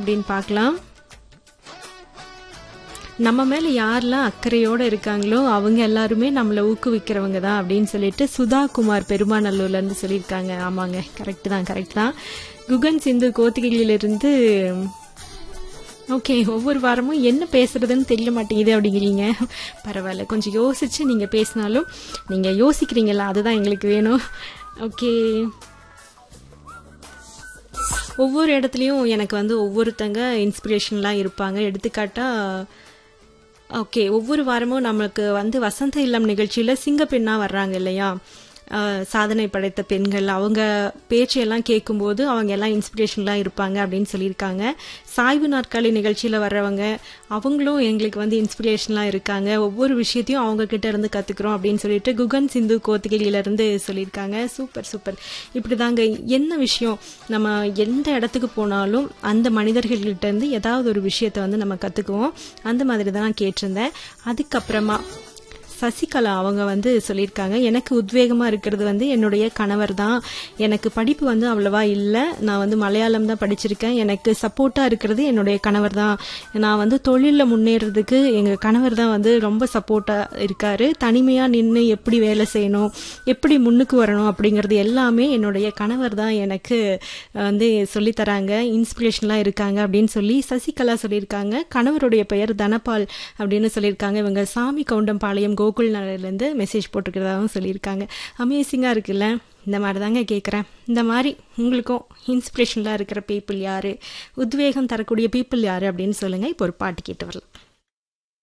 அப்படின்னு பார்க்கலாம் நம்ம மேல யாரெல்லாம் அக்கறையோட இருக்காங்களோ அவங்க எல்லாருமே நம்மளை ஊக்குவிக்கிறவங்க தான் அப்படின்னு சொல்லிட்டு சுதா குமார் பெருமாநல்லூர்ல இருந்து சொல்லியிருக்காங்க ஆமாங்க கரெக்ட் தான் கரெக்ட் தான் குகன் சிந்து கோத்திகையிலிருந்து ஓகே ஒவ்வொரு வாரமும் என்ன பேசுறதுன்னு தெரிய மாட்டேங்குது அப்படிங்கிறீங்க பரவாயில்ல கொஞ்சம் யோசிச்சு நீங்க பேசினாலும் நீங்க யோசிக்கிறீங்களா அதுதான் எங்களுக்கு வேணும் ஓகே ஒவ்வொரு இடத்துலையும் எனக்கு வந்து ஒவ்வொருத்தங்க இன்ஸ்பிரேஷன்லாம் இருப்பாங்க எடுத்துக்காட்டா ஓகே ஒவ்வொரு வாரமும் நம்மளுக்கு வந்து வசந்த இல்லம் நிகழ்ச்சியில சிங்கப்பெண்ணா வர்றாங்க இல்லையா அஹ், சாதனை படைத்த பெண்கள் அவங்க பேச்சையெல்லாம் கேட்கும்போது அவங்க எல்லாம் இன்ஸ்பிரேஷன்லாம் இருப்பாங்க அப்படின்னு சொல்லியிருக்காங்க சாய்வு நாற்காலி நிகழ்ச்சியில் வர்றவங்க அவங்களும் எங்களுக்கு வந்து இன்ஸ்பிரேஷன்லாம் இருக்காங்க ஒவ்வொரு விஷயத்தையும் அவங்க கிட்ட இருந்து கற்றுக்குறோம் அப்படின்னு சொல்லிட்டு குகன் சிந்து கோத்திகையில இருந்து சொல்லியிருக்காங்க சூப்பர் சூப்பர் இப்படி தாங்க என்ன விஷயம் நம்ம எந்த இடத்துக்கு போனாலும் அந்த மனிதர்கள்கிட்ட இருந்து ஏதாவது ஒரு விஷயத்தை வந்து நம்ம கற்றுக்குவோம் அந்த மாதிரி தான் நான் கேட்டிருந்தேன் அதுக்கப்புறமா சசிகலா அவங்க வந்து சொல்லியிருக்காங்க எனக்கு உத்வேகமா இருக்கிறது வந்து என்னுடைய கணவர் தான் எனக்கு படிப்பு வந்து அவ்வளவா இல்லை நான் வந்து மலையாளம் தான் படிச்சிருக்கேன் எனக்கு சப்போர்ட்டா இருக்கிறது என்னுடைய கணவர் தான் நான் வந்து தொழிலில் முன்னேறதுக்கு எங்க கணவர் தான் வந்து ரொம்ப சப்போர்ட்டா இருக்காரு தனிமையா நின்று எப்படி வேலை செய்யணும் எப்படி முன்னுக்கு வரணும் அப்படிங்கிறது எல்லாமே என்னுடைய கணவர் தான் எனக்கு வந்து சொல்லி தராங்க இன்ஸ்பிரேஷன்லாம் இருக்காங்க அப்படின்னு சொல்லி சசிகலா சொல்லியிருக்காங்க கணவருடைய பெயர் தனபால் அப்படின்னு சொல்லியிருக்காங்க இவங்க சாமி கவுண்டம்பாளையம் கோகுல் நகர்லேருந்து மெசேஜ் போட்டிருக்கிறதாகவும் சொல்லியிருக்காங்க அமேசிங்காக இருக்குல்ல இந்த மாதிரி தாங்க கேட்குறேன் இந்த மாதிரி உங்களுக்கும் இன்ஸ்பிரேஷனலாக இருக்கிற பீப்புள் யார் உத்வேகம் தரக்கூடிய பீப்புள் யார் அப்படின்னு சொல்லுங்கள் இப்போ ஒரு பாட்டு கேட்டு வரலாம்